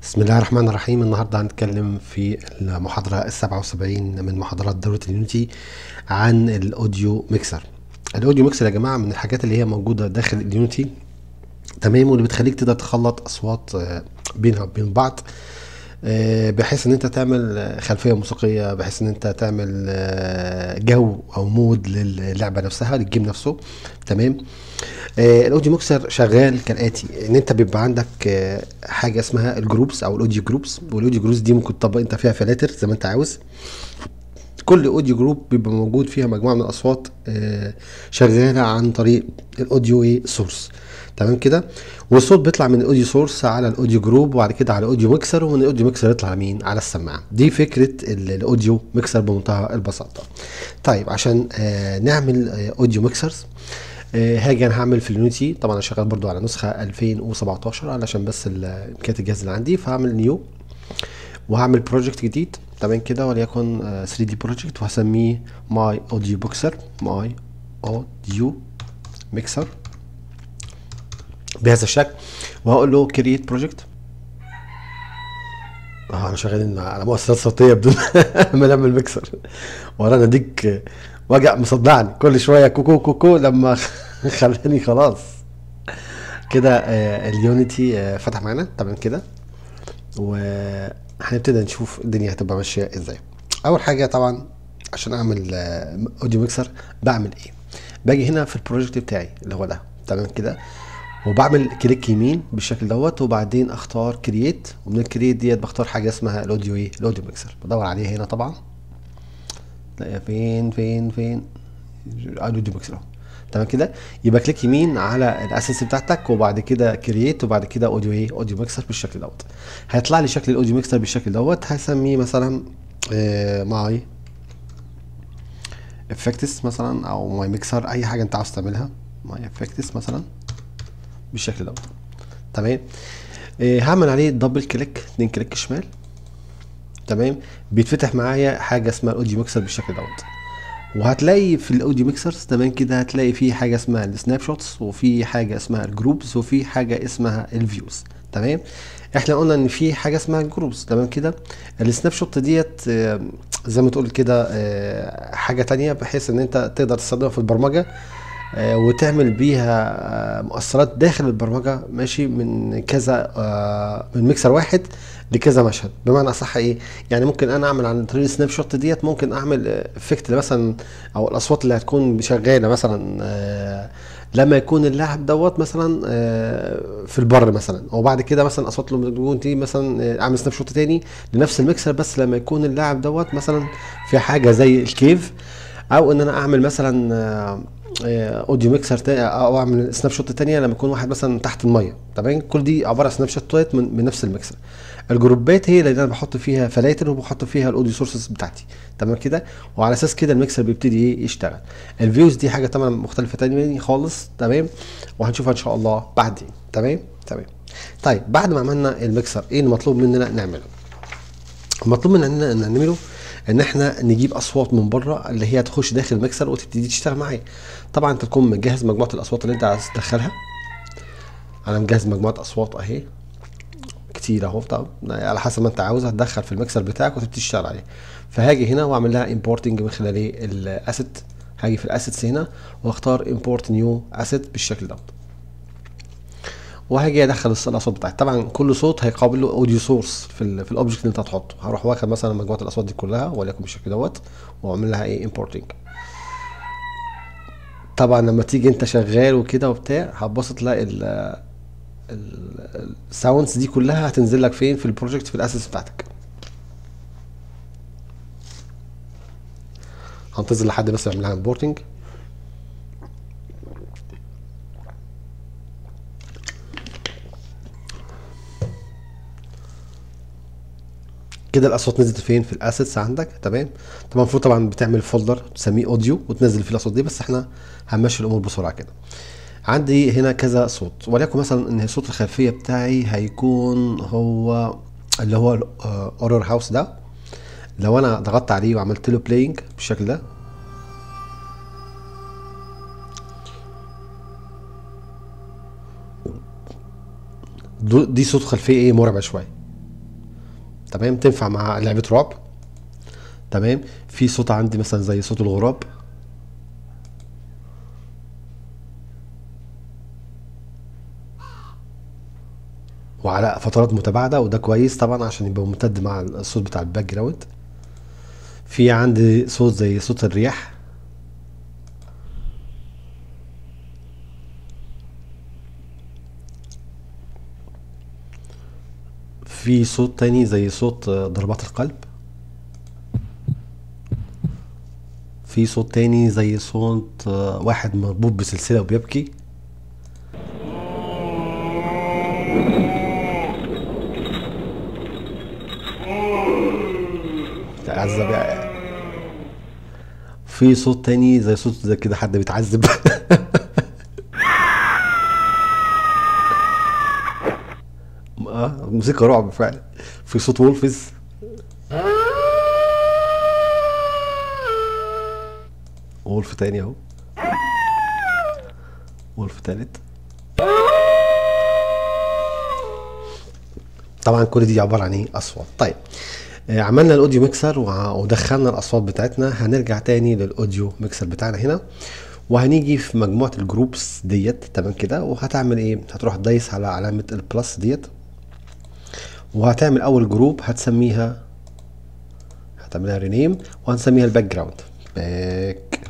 بسم الله الرحمن الرحيم النهارده هنتكلم في المحاضرة السبعة وسبعين من محاضرات دورة اليونيتي عن الأوديو ميكسر الأوديو ميكسر يا جماعة من الحاجات اللي هي موجودة داخل اليونيتي تمام واللي بتخليك تقدر تخلط أصوات آه، بينها وبين بعض آه، بحيث ان انت تعمل آه، خلفيه موسيقيه بحيث ان انت تعمل آه، جو او مود للعبه نفسها للجيم نفسه تمام آه، الاوديو ميكسر شغال كالاتي ان انت بيبقى عندك آه، حاجه اسمها الجروبس او الاوديو جروبس والاوديو جروبس دي ممكن تطبق انت فيها فلاتر زي ما انت عاوز كل اوديو جروب بيبقى موجود فيها مجموعه من الاصوات آه، شغاله عن طريق الاوديو ايه سورس تمام كده والصوت بيطلع من الاوديو سورس على الاوديو جروب وبعد كده على الاوديو ميكسر ومن الاوديو ميكسر يطلع على مين على السماعه دي فكره ال- الاوديو ميكسر بمنتهى البساطه طيب عشان آه، نعمل آه، اوديو ميكسرز آه، هاجي انا هعمل في اليونيتي طبعا انا شغال برضو على نسخه 2017 علشان بس ال- امكانيات الجهاز اللي عندي فهعمل نيو وهعمل بروجكت جديد تمام كده وليكن 3 دي بروجكت وهسميه ماي اوديو بوكسر ماي اوديو ميكسر بهذا الشكل وهقول له كرييت بروجكت اه انا شغالين على مؤثرات صوتيه بدون ما نعمل ميكسر ورانا ديك وجع مصدعني كل شويه كوكو كوكو لما خلاني خلاص كده آه، اليونيتي آه، فتح معانا تمام كده وهنبتدي نشوف الدنيا هتبقى ماشيه ازاي اول حاجه طبعا عشان اعمل آه، اوديو ميكسر بعمل ايه باجي هنا في البروجكت بتاعي اللي هو ده تمام كده وبعمل كليك يمين بالشكل دوت وبعدين اختار كرييت ومن الكرييت ديت بختار حاجه اسمها الاوديو ايه الاوديو ميكسر بدور عليها هنا طبعا تلاقيها فين فين فين الاوديو ميكسر اهو تمام كده يبقى كليك يمين على الاساس بتاعتك وبعد كده كرييت وبعد كده اوديو ايه اوديو ميكسر بالشكل دوت هيطلع لي شكل الاوديو ميكسر بالشكل دوت هسميه مثلا ماي افكتس مثلا او ماي ميكسر اي حاجه انت عاوز تعملها ماي افكتس مثلا بالشكل دوت تمام آه، هعمل عليه دبل كليك اتنين كليك شمال تمام بيتفتح معايا حاجه اسمها الاوديو ميكسر بالشكل دوت وهتلاقي في الاوديو ميكسرز تمام كده هتلاقي في حاجه اسمها السناب شوتس وفي حاجه اسمها الجروبس وفي حاجه اسمها الفيوز تمام احنا قلنا ان في حاجه اسمها الجروبس تمام كده السناب شوت ديت آه، زي ما تقول كده آه، حاجه تانية بحيث ان انت تقدر تستخدمها في البرمجه آه، وتعمل بيها آه، مؤثرات داخل البرمجه ماشي من كذا آه، من ميكسر واحد لكذا مشهد بمعنى اصح ايه يعني ممكن انا اعمل عن طريق السناب شوت ديت ممكن اعمل افكت مثلا او الاصوات اللي هتكون شغاله مثلا آه، لما يكون اللاعب دوت مثلا آه، في البر مثلا وبعد كده مثلا اصوات اللي تكون دي مثلا آه، اعمل سناب شوت تاني لنفس الميكسر بس لما يكون اللاعب دوت مثلا في حاجه زي الكيف او ان انا اعمل مثلا آه، آه، اوديو ميكسر تا- او اعمل سناب شوت تانية لما يكون واحد مثلا تحت الميه تمام كل دي عباره عن سناب شوتات من, من نفس الميكسر الجروبات هي اللي انا بحط فيها فلاتر وبحط فيها الاوديو سورسز بتاعتي تمام كده وعلى اساس كده الميكسر بيبتدي ايه يشتغل الفيوز دي حاجه طبعا مختلفه تانية خالص تمام وهنشوفها ان شاء الله بعدين تمام تمام طيب بعد ما عملنا الميكسر ايه المطلوب مننا نعمله المطلوب مننا ان نعمله ان احنا نجيب اصوات من بره اللي هي تخش داخل الميكسر وتبتدي تشتغل معايا طبعا انت تكون مجهز مجموعه الاصوات اللي انت عايز تدخلها انا مجهز مجموعه اصوات اهي كتير اهو طب على حسب ما انت عاوز هتدخل في الميكسر بتاعك وتبتدي تشتغل عليه فهاجي هنا واعمل لها امبورتنج من خلال ايه الاسيت هاجي في الاسيتس هنا واختار امبورت نيو اسيت بالشكل دوت وهاجي ادخل الص- الاصوات بتاعتي طبعا كل صوت هيقابل له اوديو سورس في ال في الاوبجكت اللي انت هتحطه هروح واخد مثلا مجموعه الاصوات دي كلها وليكن بالشكل دوت واعمل لها ايه امبورتنج طبعا لما تيجي انت شغال وكده وبتاع هتبص تلاقي ال الساوندز دي كلها هتنزل لك فين في البروجكت في الاساس بتاعتك هنتظر لحد بس يعمل لها امبورتنج كده الاصوات نزلت فين في الاسيتس عندك تمام طبعا المفروض طبعا بتعمل فولدر تسميه اوديو وتنزل فيه الاصوات دي بس احنا هنمشي الامور بسرعه كده عندي هنا كذا صوت وليكن مثلا ان صوت الخلفيه بتاعي هيكون هو اللي هو الاورر هاوس ده لو انا ضغطت عليه وعملت له بلاينج بالشكل ده دو- دي صوت خلفيه ايه مرعبه شويه تمام تنفع مع لعبه رعب تمام في صوت عندي مثلا زي صوت الغراب وعلى فترات متباعدة وده كويس طبعا عشان يبقى ممتد مع الصوت بتاع الباك جراوند في عندي صوت زي صوت الرياح في صوت تاني زي صوت ضربات القلب في صوت تاني زي صوت واحد مربوط بسلسلة وبيبكي تعذب يعني في صوت تاني زي صوت زي كده حد بيتعذب اه موسيقى رعب فعلا في صوت وولفز وولف تاني اهو وولف تالت طبعا كل دي عباره عن ايه اصوات طيب آه، عملنا الاوديو ميكسر وع- ودخلنا الاصوات بتاعتنا هنرجع تاني للاوديو ميكسر بتاعنا هنا وهنيجي في مجموعه الجروبس ديت تمام كده وهتعمل ايه هتروح دايس على علامه البلس ديت وهتعمل اول جروب هتسميها هتعملها رينيم وهنسميها الباك جراوند باك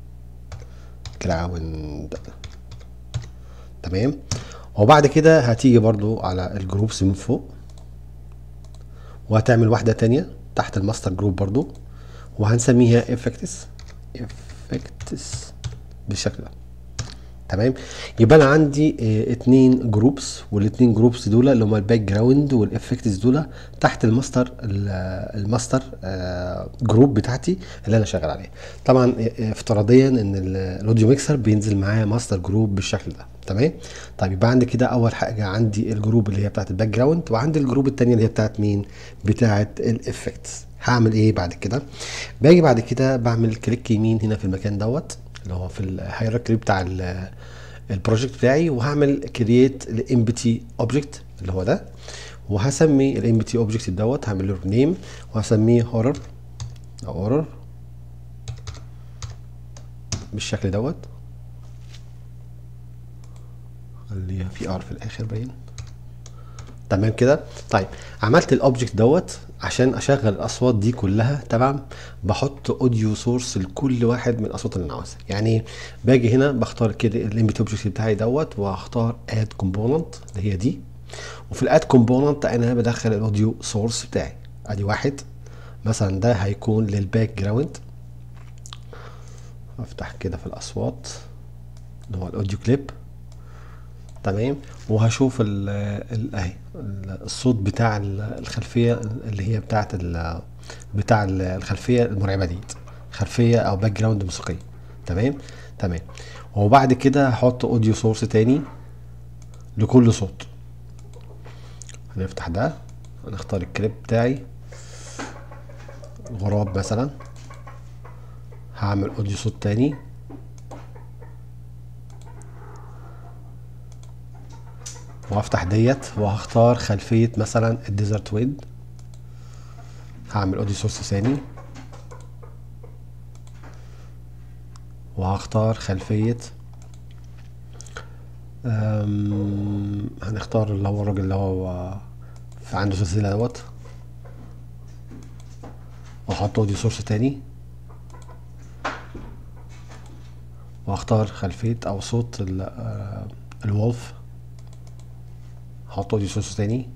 جراوند تمام وبعد كده هتيجي برضو على الجروبس من فوق وهتعمل واحدة تانية تحت الماستر جروب برضو وهنسميها افكتس افكتس بالشكل ده تمام يبقى انا عندي اه اتنين جروبس والاتنين جروبس دول اللي هما الباك جراوند والافكتس دول تحت الماستر ال- الماستر اه جروب بتاعتي اللي انا شغال عليه طبعا اه، افتراضيا ان ال- الاوديو ميكسر بينزل معاه ماستر جروب بالشكل ده تمام طيب يبقى عندي كده اول حاجه عندي الجروب اللي هي بتاعت الباك جراوند وعندي الجروب التانية اللي هي بتاعت مين بتاعت الافكتس هعمل ايه بعد كده باجي بعد كده بعمل كليك يمين هنا في المكان دوت اللي هو في الهيراركي بتاع ال- البروجكت بتاعي وهعمل كرييت الام بي تي اوبجكت اللي هو ده وهسمي الام بي تي اوبجكت دوت هعمل له نيم وهسميه هورر او هورر بالشكل دوت خليها في ار في الاخر باين تمام كده طيب عملت الاوبجكت دوت عشان اشغل الاصوات دي كلها تمام بحط اوديو سورس لكل واحد من الاصوات اللي انا عاوزها يعني باجي هنا بختار كده الامبيت اوبجكت بتاعي دوت وهختار اد كومبوننت اللي هي دي وفي الاد كومبوننت انا بدخل الاوديو سورس بتاعي ادي واحد مثلا ده هيكون للباك جراوند افتح كده في الاصوات اللي هو الاوديو كليب تمام وهشوف ال ال اهي ال- الصوت بتاع ال- الخلفيه اللي هي بتاعت ال بتاع ال- الخلفيه المرعبه ديت خلفيه او باك جراوند موسيقيه تمام تمام وبعد كده هحط اوديو سورس تاني لكل صوت هنفتح ده هنختار الكليب بتاعي غراب مثلا هعمل اوديو صوت تاني وهفتح ديت وهختار خلفية مثلا الديزرت ويند هعمل اوديو سورس ثاني وهختار خلفية أم، هنختار اللي هو الراجل اللي هو في عنده سلسلة دوت واحط اوديو سورس تاني واختار خلفية او صوت ال- آه، الولف هحط اوديو سورس تاني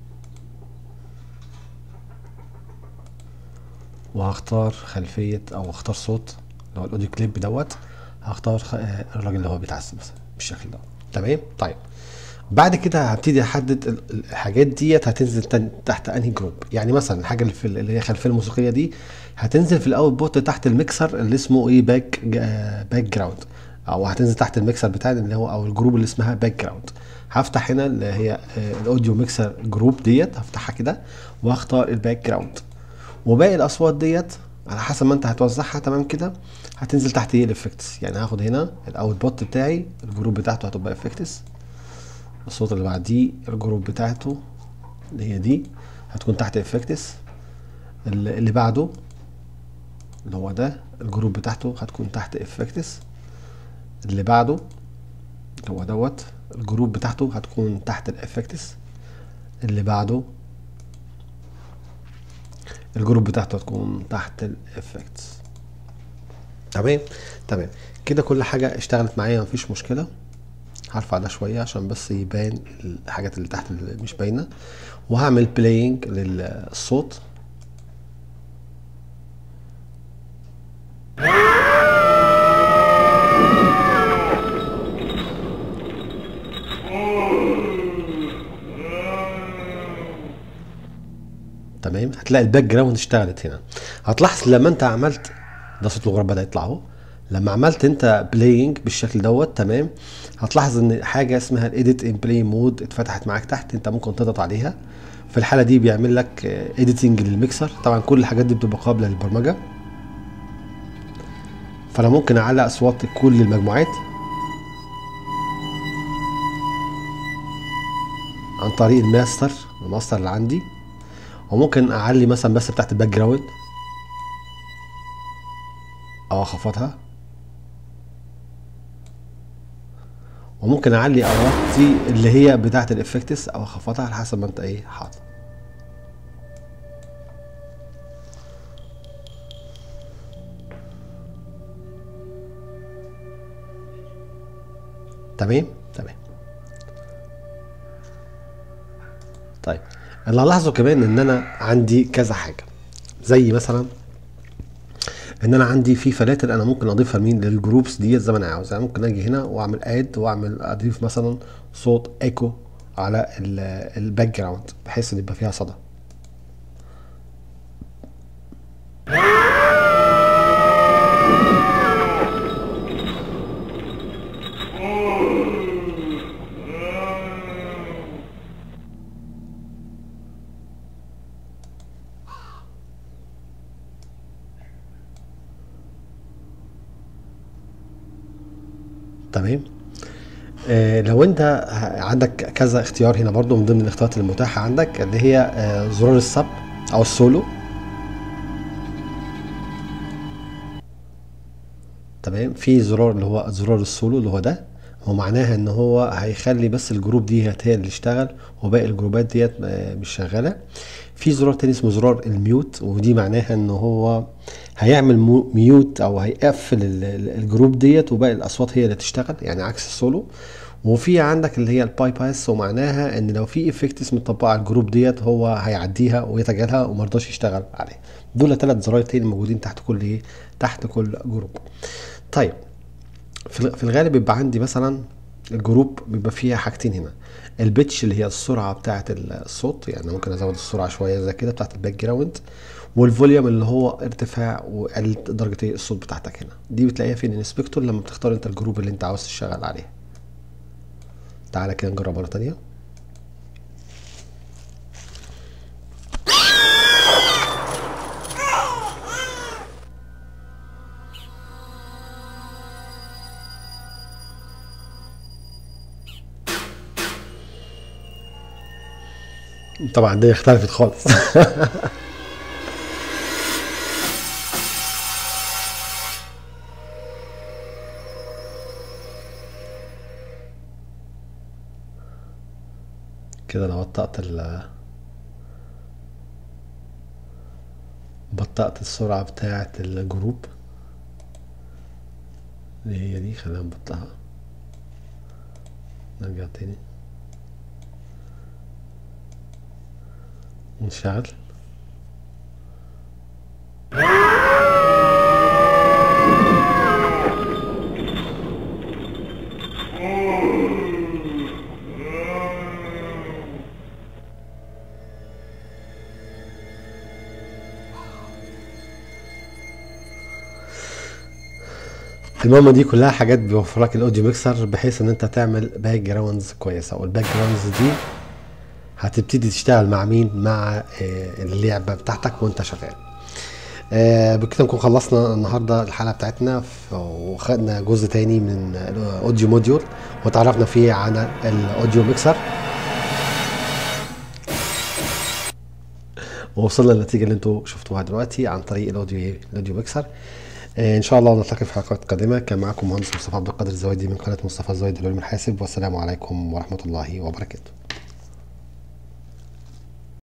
وهختار خلفية او اختار صوت اللي هو الاوديو كليب دوت هختار خ- آه، الراجل اللي هو بيتعذب مثلا بالشكل ده تمام طيب بعد كده هبتدي احدد ال- ال- الحاجات ديت هتنزل تن- تحت انهي جروب يعني مثلا الحاجه اللي في ال- اللي هي الخلفيه الموسيقيه دي هتنزل في الاوتبوت تحت الميكسر اللي اسمه ايه باك باك جراوند او هتنزل تحت الميكسر بتاعي اللي هو او الجروب اللي اسمها باك جراوند هفتح هنا اللي هي آه، الاوديو ميكسر جروب ديت هفتحها كده واختار الباك جراوند وباقي الاصوات ديت على حسب ما انت هتوزعها تمام كده هتنزل تحت ايه الافكتس يعني هاخد هنا الاوتبوت بتاعي الجروب بتاعته هتبقى افكتس الصوت اللي بعديه الجروب بتاعته اللي هي دي هتكون تحت افكتس اللي بعده اللي هو ده الجروب بتاعته هتكون تحت افكتس اللي بعده اللي هو دوت الجروب بتاعته هتكون تحت الافكتس اللي بعده الجروب بتاعته هتكون تحت الافكتس تمام تمام كده كل حاجة اشتغلت معايا مفيش مشكلة هرفع ده شوية عشان بس يبان الحاجات اللي تحت اللي مش باينة وهعمل بلاينج للصوت تمام هتلاقي الباك جراوند اشتغلت هنا هتلاحظ لما انت عملت ده صوت الغراب بدا يطلع اهو لما عملت انت بلاينج بالشكل دوت تمام هتلاحظ ان حاجه اسمها الايديت ان بلاي مود اتفتحت معاك تحت انت ممكن تضغط عليها في الحاله دي بيعمل لك اديتنج للميكسر طبعا كل الحاجات دي بتبقى قابله للبرمجه فانا ممكن اعلق اصوات كل المجموعات عن طريق الماستر الماستر اللي عندي وممكن اعلي مثلا بس بتاعت الباك جراوند او اخفضها وممكن اعلي او اوطي اللي هي بتاعت الافكتس او اخفضها على حسب ما انت ايه حاطط تمام تمام طيب اللي هلاحظه كمان ان انا عندي كذا حاجه زي مثلا ان انا عندي في فلاتر انا ممكن اضيفها لمين للجروبس ديت زي ما انا عاوز يعني ممكن اجي هنا واعمل اد واعمل اضيف مثلا صوت ايكو على الباك جراوند بحيث ان يبقى فيها صدى تمام آه لو انت عندك كذا اختيار هنا برضو من ضمن الاختيارات المتاحة عندك اللي هي آه زرار السب او السولو تمام في زرار اللي هو زرار السولو اللي هو ده هو معناها ان هو هيخلي بس الجروب دي هي اللي اشتغل وباقي الجروبات ديت مش شغاله في زرار تاني اسمه زرار الميوت ودي معناها ان هو هيعمل ميوت او هيقفل الجروب ديت وباقي الاصوات هي اللي تشتغل يعني عكس السولو وفي عندك اللي هي الباي باس ومعناها ان لو في افكتس مطبقه على الجروب ديت هو هيعديها ويتجاهلها ومرضاش يشتغل عليها دول ثلاث زراير تاني موجودين تحت كل ايه تحت كل جروب طيب في الغالب بيبقى عندي مثلا الجروب بيبقى فيها حاجتين هنا البيتش اللي هي السرعه بتاعه الصوت يعني ممكن ازود السرعه شويه زي كده بتاعه الباك جراوند والفوليوم اللي هو ارتفاع وقلة درجه الصوت بتاعتك هنا دي بتلاقيها في الانسبكتور لما بتختار انت الجروب اللي انت عاوز تشتغل عليه تعالى كده نجرب مره تانية طبعا الدنيا اختلفت خالص كده انا بطأت ال بطأت السرعة بتاعة الجروب اللي هي دي خلينا نبطئها نرجع تاني نشتغل المهم دي كلها حاجات بيوفر لك الاوديو ميكسر بحيث ان انت تعمل باك جراوندز كويسه والباك جراوندز دي هتبتدي تشتغل مع مين مع اللعبه بتاعتك وانت شغال آه بكده نكون خلصنا النهارده الحلقه بتاعتنا وخدنا جزء تاني من الاوديو موديول وتعرفنا فيه عن الاوديو ميكسر ووصلنا للنتيجه اللي انتم شفتوها دلوقتي عن طريق الاوديو الاوديو ميكسر آه، ان شاء الله نلتقي في حلقات قادمه كان معكم مهندس مصطفى عبد القادر الزويدي من قناه مصطفى الزويدي للعلم الحاسب والسلام عليكم ورحمه الله وبركاته